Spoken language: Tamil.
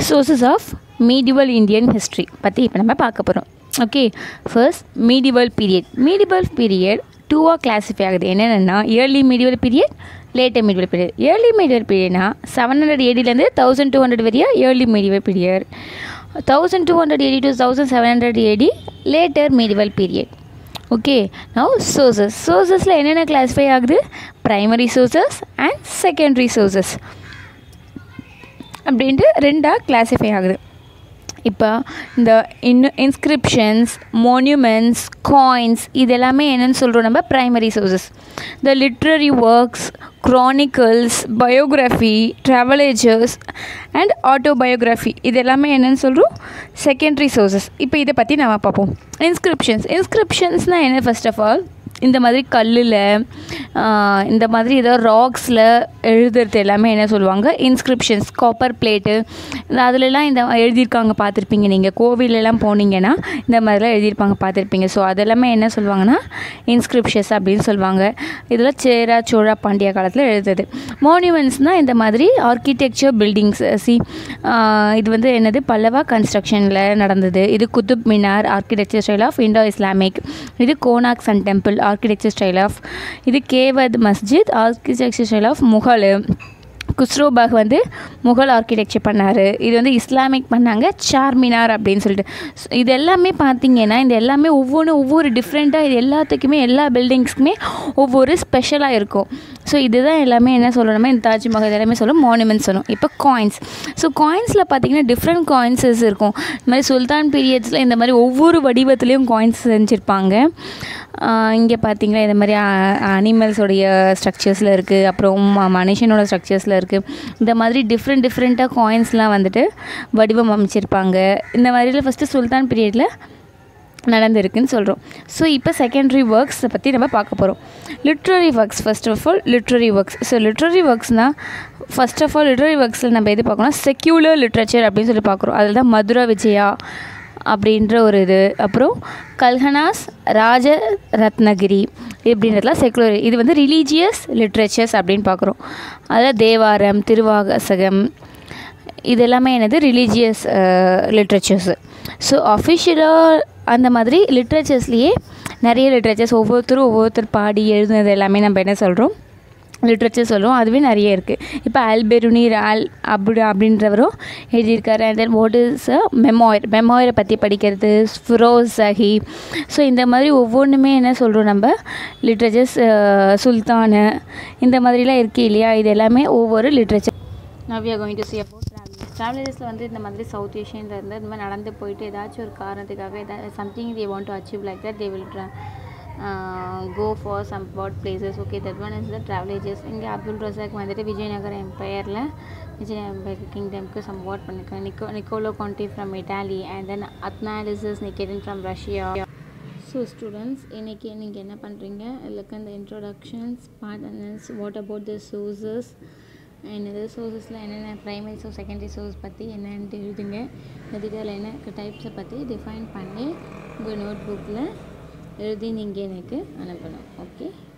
sources of medieval Indian history பற்றி இப்போ நம்ம பார்க்க போகிறோம் okay first medieval period medieval period டூவாக கிளாஸிஃபை ஆகுது என்னென்னா early medieval period later medieval period early medieval பீரியட்னா செவன் ஹண்ட்ரட் ஏடிலேருந்து தௌசண்ட் டூ ஹண்ட்ரட் வரையா early medieval period thousand two hundred AD to thousand seven hundred AD later medieval period okay now sources சோர்சஸில் என்னென்ன கிளாஸிஃபை ஆகுது primary sources and secondary sources அப்படின்ட்டு ரெண்டாக கிளாஸிஃபை ஆகுது இப்போ இந்த இன் இன்ஸ்கிரிப்ஷன்ஸ் மோன்யூமெண்ட்ஸ் காயின்ஸ் இது எல்லாமே என்னென்னு சொல்கிறோம் நம்ம primary sources the literary works chronicles biography travelogues and autobiography இது எல்லாமே என்னென்னு சொல்கிறோம் செகண்டரி சோர்சஸ் இப்போ இதை பற்றி நம்ம பார்ப்போம் இன்ஸ்கிரிப்ஷன்ஸ் இன்ஸ்கிரிப்ஷன்ஸ்னால் என்ன ஃபர்ஸ்ட் ஆஃப் ஆல் இந்த மாதிரி கல்லில் இந்த மாதிரி ஏதோ ராக்ஸில் எழுதுறது எல்லாமே என்ன சொல்லுவாங்க இன்ஸ்கிரிப்ஷன்ஸ் காப்பர் பிளேட்டு அதுலலாம் இந்த எழுதியிருக்காங்க பார்த்துருப்பீங்க நீங்கள் கோவிலெல்லாம் போனீங்கன்னா இந்த மாதிரிலாம் எழுதியிருப்பாங்க பார்த்துருப்பீங்க ஸோ அதெல்லாமே என்ன சொல்லுவாங்கன்னா இன்ஸ்கிரிப்ஷன்ஸ் அப்படின்னு சொல்லுவாங்க இதில் சேரா சோழா பாண்டியா காலத்தில் எழுதுறது மோனியூமெண்ட்ஸ்னால் இந்த மாதிரி ஆர்கிடெக்சர் பில்டிங்ஸ் சி இது வந்து என்னது பல்லவா கன்ஸ்ட்ரக்ஷனில் நடந்தது இது Qutub Minar architecture style of Indo Islamic இது Konark sun temple architecture style of இது கேவத் Masjid architecture style of Mughal Khusro Bagh வந்து முகல் ஆர்கிடெக்சர் பண்ணார் இது வந்து இஸ்லாமிக் பண்ணாங்க சார்மினார் அப்படின்னு சொல்லிட்டு இது எல்லாமே பார்த்தீங்கன்னா இந்த எல்லாமே ஒவ்வொன்றும் ஒவ்வொரு டிஃப்ரெண்ட்டாக இது எல்லாத்துக்குமே எல்லா பில்டிங்ஸ்க்குமே ஒவ்வொரு ஸ்பெஷலாக இருக்கும் ஸோ இதுதான் எல்லாமே என்ன சொல்லணுமோ இந்த தாஜ்மஹல் எல்லாமே சொல்லும் மானுமெண்ட்ஸ் சொல்லும் இப்போ காயின்ஸ் ஸோ காயின்ஸில் பார்த்தீங்கன்னா டிஃப்ரெண்ட் காயின்ஸஸ் இருக்கும் இந்த மாதிரி சுல்தான் பீரியட்ஸில் இந்த மாதிரி ஒவ்வொரு வடிவத்துலேயும் காயின்ஸ் செஞ்சுருப்பாங்க இங்கே பார்த்தீங்கன்னா இந்த மாதிரி அனிமல்ஸோடைய ஸ்ட்ரக்சர்ஸில் இருக்குது அப்புறம் மனுஷனோட ஸ்ட்ரக்சர்ஸில் இருக்குது இந்த மாதிரி டிஃப்ரெண்ட் டிஃப்ரெண்ட்டாக காயின்ஸ்லாம் வந்துட்டு வடிவம் அமைச்சிருப்பாங்க இந்த மாதிரிலாம் ஃபஸ்ட்டு சுல்தான் பீரியடில் நடந்திருக்குன்னு சொல்கிறோம் ஸோ இப்போ செகண்டரி ஒர்க்ஸை பற்றி நம்ம பார்க்க போகிறோம் literary works first of all literary works so literary ஒர்க்ஸ்னால் ஃபர்ஸ்ட் ஆஃப் ஆல் லிட்ரரி ஒர்க்ஸில் நம்ம எது பார்க்கணும் செக்யூலர் லிட்ரேச்சர் அப்படின்னு சொல்லி பார்க்குறோம் அதில் தான் மதுரா விஜயா அப்படின்ற ஒரு இது அப்புறம் கல்ஹனாஸ் ராஜ ரத்னகிரி இப்படின்றதுலாம் செக்குலர் இது வந்து ரிலீஜியஸ் லிட்ரேச்சர்ஸ் அப்படின்னு பார்க்குறோம் அதில் தேவாரம் திருவாசகம் இது எல்லாமே என்னது ரிலீஜியஸ் லிட்ரேச்சர்ஸு ஸோ அஃபிஷியலாக அந்த மாதிரி லிட்ரேச்சர்ஸ்லேயே நிறைய லிட்ரேச்சர்ஸ் ஒவ்வொருத்தரும் ஒவ்வொருத்தர் பாடி எழுதுனது எல்லாமே நம்ம என்ன சொல்கிறோம் லிட்ரேச்சர் சொல்கிறோம் அதுவே நிறைய இருக்குது இப்போ அல்பெருனி ஆல் அப்படி அப்படின்றவரும் எழுதியிருக்காரு and then what is a memoir மெமோயரை பற்றி படிக்கிறது ஃபிரோஸ் சஹி ஸோ இந்த மாதிரி ஒவ்வொன்றுமே என்ன சொல்கிறோம் நம்ம லிட்ரேச்சர்ஸ் சுல்தானு இந்த மாதிரிலாம் இருக்குது இல்லையா இது எல்லாமே ஒவ்வொரு literature now we are going to see about travellers ட்ராவலர்ஸில் வந்து இந்த மாதிரி சவுத் ஏஷியன்லேருந்து இந்த மாதிரி நடந்து போயிட்டு ஏதாச்சும் ஒரு காரணத்துக்காக ஏதாவது something they want to achieve like that they will go for somewhat places okay that one is the travel ages இங்கே அப்துல் ரசாக் வந்துட்டு விஜயநகர் எம்பையரில் விஜய் எம்பையர் கிங்டம்க்கு சம் வாட் பண்ணியிருக்காங்க Nico Niccolo Conti from Italy and then Athanasius Nikitin from Russia so students இன்றைக்கி நீங்கள் என்ன பண்ணுறீங்க இதுக்கு இந்த introductions part and what about the sources என்னது சோர்ஸஸில் என்னென்ன ப்ரைமரி சோர்ஸ் செகண்டரி சோர்ஸ் பற்றி என்னென்ட்டு எழுதுங்க இந்த டீட்டெயில் என்ன டைப்ஸை பற்றி டிஃபைன் பண்ணி உங்கள் நோட் புக்கில் எழுதி நீங்கள் எனக்கு அனுப்பணும் ஓகே